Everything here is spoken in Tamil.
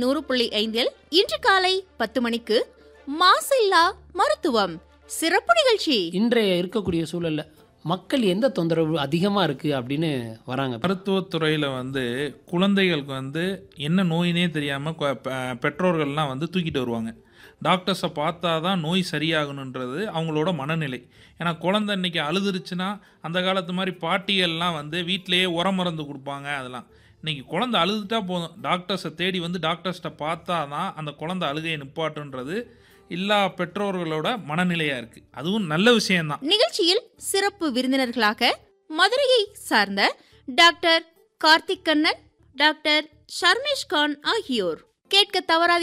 நூறு புள்ளி ஐந்தில் இன்று காலை பத்து மணிக்கு மாசில்லா மருத்துவம் சிறப்பு நிகழ்ச்சி இன்றைய இருக்கக்கூடிய சூழல்ல மக்கள் எந்த தொந்தரவு அதிகமாக இருக்குது அப்படின்னு வராங்க மருத்துவத்துறையில் வந்து குழந்தைகளுக்கு வந்து என்ன நோயினே தெரியாமல் பெற்றோர்கள்லாம் வந்து தூக்கிட்டு வருவாங்க டாக்டர்ஸை பார்த்தா தான் நோய் சரியாகணுன்றது அவங்களோட மனநிலை ஏன்னா குழந்தை இன்னைக்கு அழுதுருச்சுன்னா அந்த காலத்து மாதிரி பாட்டிகள்லாம் வந்து வீட்டிலேயே உரம் மருந்து கொடுப்பாங்க அதெல்லாம் இன்னைக்கு குழந்தை அழுதுட்டா போதும் டாக்டர்ஸை தேடி வந்து டாக்டர்ஸ்கிட்ட பார்த்தா தான் அந்த குழந்தை அழுகையை நிப்பாட்டுன்றது எல்லா பெற்றோர்களோட மனநிலையாக இருக்குது அதுவும் நல்ல விஷயம்தான் நிகழ்ச்சியில் சிறப்பு விருந்தினர்களாக மதுரையை சார்ந்த டாக்டர் கார்த்திக் கண்ணன் டாக்டர் ஷர்மேஷ் கான் ஆகியோர் கேட்க தவறாது